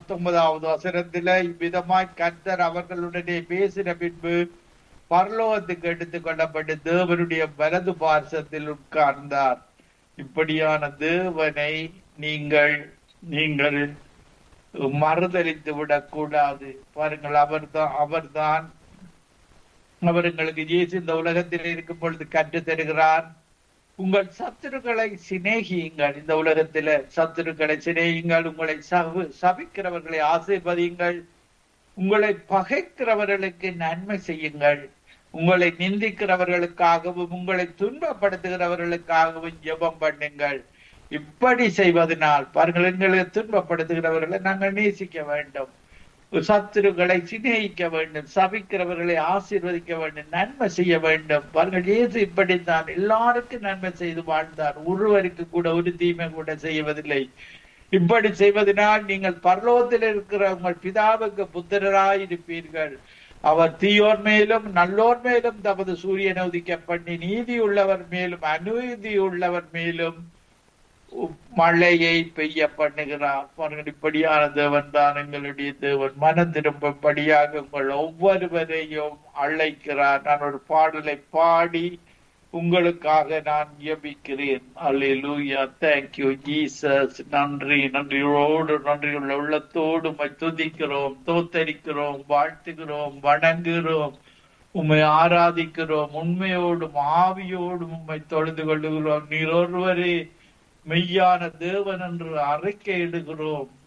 பத்தொன்பதாவது வசனத்தில இவ்விதமாய் கர்த்தர் அவர்களுடனே பேசின பின்பு பரலோகத்துக்கு எடுத்துக் கொள்ளப்பட்டு தேவனுடைய வலது பார்சத்தில் உட்கார்ந்தார் இப்படியான தேவனை நீங்கள் நீங்கள் மறுதலித்து விடக்கூடாது பாருங்கள் அவர்தான் அவர்தான் அவர் எங்களுக்கு இயேசு இந்த உலகத்தில் இருக்கும் பொழுது கற்றுத் தருகிறார் உங்கள் சத்துருக்களை சிநேகியுங்கள் இந்த உலகத்தில சத்துருக்களை சிநேகியுங்கள் உங்களை சவு சபிக்கிறவர்களை ஆசீர்வதியுங்கள் உங்களை பகைக்கிறவர்களுக்கு நன்மை செய்யுங்கள் உங்களை நிந்திக்கிறவர்களுக்காகவும் உங்களை துன்பப்படுத்துகிறவர்களுக்காகவும் ஜெபம் பண்ணுங்கள் இப்படி செய்வதனால் பாருங்கள் எங்களை துன்பப்படுத்துகிறவர்களை நாங்கள் நேசிக்க வேண்டும் சத்துருக்களை சிநேகிக்க வேண்டும் சபிக்கிறவர்களை ஆசீர்வதிக்க வேண்டும் நன்மை செய்ய வேண்டும் பாருங்கள் இயேசு இப்படித்தான் எல்லாருக்கும் நன்மை செய்து வாழ்ந்தார் ஒருவருக்கு கூட ஒரு தீமை கூட செய்வதில்லை இப்படி செய்வதனால் நீங்கள் பரலோகத்தில் இருக்கிற உங்கள் பிதாவுக்கு புத்திரராய் இருப்பீர்கள் அவர் தீயோர் மேலும் நல்லோர் மேலும் தமது சூரியனை உதிக்க பண்ணி நீதி உள்ளவர் மேலும் அநீதி உள்ளவர் மேலும் மழையை பெய்ய பண்ணுகிறார் பாருங்கள் இப்படியான தேவன் தான் எங்களுடைய தேவன் மனம் திரும்பப்படியாக உங்கள் ஒவ்வொருவரையும் அழைக்கிறார் நான் ஒரு பாடலை பாடி உங்களுக்காக நான் ஜெபிக்கிறேன் அல்லேலூயா தேங்க்யூ ஜீசஸ் நன்றி நன்றியோடு நன்றியுள்ள உள்ளத்தோடு உம்மை துதிக்கிறோம் தோத்தரிக்கிறோம் வாழ்த்துகிறோம் வணங்குகிறோம் உம்மை ஆராதிக்கிறோம் உண்மையோடும் ஆவியோடும் உம்மை தொழுது கொள்ளுகிறோம் நீர் ஒருவரே மெய்யான தேவன் என்று அறிக்கையிடுகிறோம்